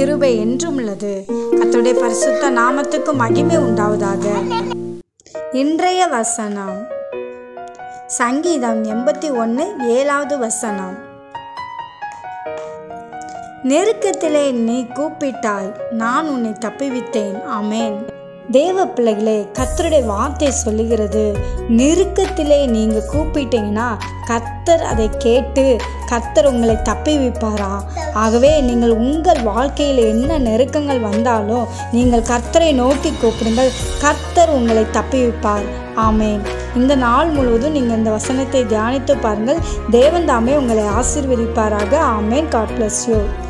கிருபை என்றும் உள்ளது கர்த்தருடைய பரிசுத்த நாமத்துக்கு மகிமை உண்டாவதாக இன்றைய வசனம் சங்கீதம் எண்பத்தி ஒன்று ஏழாவது வசனம் நெருக்கத்திலே நீ கூப்பிட்டாய் நான் உன்னை தப்பிவித்தேன் ஆமேன் தேவ பிள்ளைகளே கர்த்தருடைய வார்த்தை சொல்லுகிறது நெருக்கத்திலே நீங்கள் கூப்பிட்டீங்கன்னா கர்த்தர் அதை கேட்டு கர்த்தர் உங்களை தப்பி வைப்பாரா ஆகவே நீங்கள் உங்கள் வாழ்க்கையில் என்ன நெருக்கங்கள் வந்தாலும் நீங்கள் கர்த்தரை நோக்கி கூப்பிடுங்கள் கர்த்தர் உங்களை தப்பி வைப்பார் ஆமேன் இந்த நாள் முழுவதும் நீங்கள் இந்த வசனத்தை தியானித்து பாருங்கள் தேவன் தாமே உங்களை ஆசீர்வதிப்பாராக ஆமேன் காட் பிளஸ் யூ